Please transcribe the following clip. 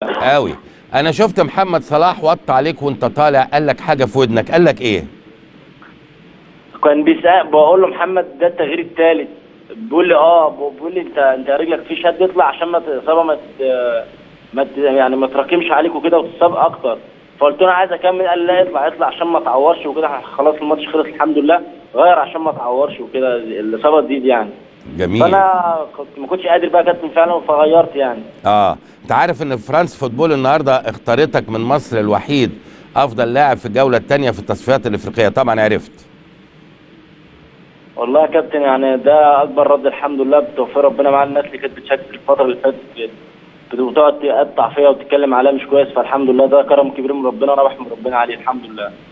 قوي انا شفت محمد صلاح وط عليك وانت طالع قال لك حاجه في ودنك قال لك ايه كان بيسأل بقول له محمد ده التغيير الثالث بيقول لي اه بيقول لي انت انت رجلك في شد يطلع عشان ما الاصابه ما ت- ما ت- يعني ما تراكمش عليك وكده وتصاب اكتر فقلت له انا عايز اكمل قال لي لا اطلع اطلع عشان ما تعورش وكده خلاص الماتش خلص الحمد لله غير عشان ما تعورش وكده الاصابه تزيد يعني جميل فانا كنت ما كنتش قادر بقى كابتن فعلا فغيرت يعني اه انت عارف ان فرانس فوتبول النهارده اختارتك من مصر الوحيد افضل لاعب في الجوله الثانيه في التصفيات الافريقيه طبعا عرفت والله يا كابتن يعني ده اكبر رد الحمد لله بتوفيق ربنا مع الناس اللي كانت بتشكل الفتره اللي فاتت وتقعد تقطع فيها وتتكلم عليها مش كويس فالحمد لله ده كرم كبير من ربنا وانا بحمد ربنا عليه الحمد لله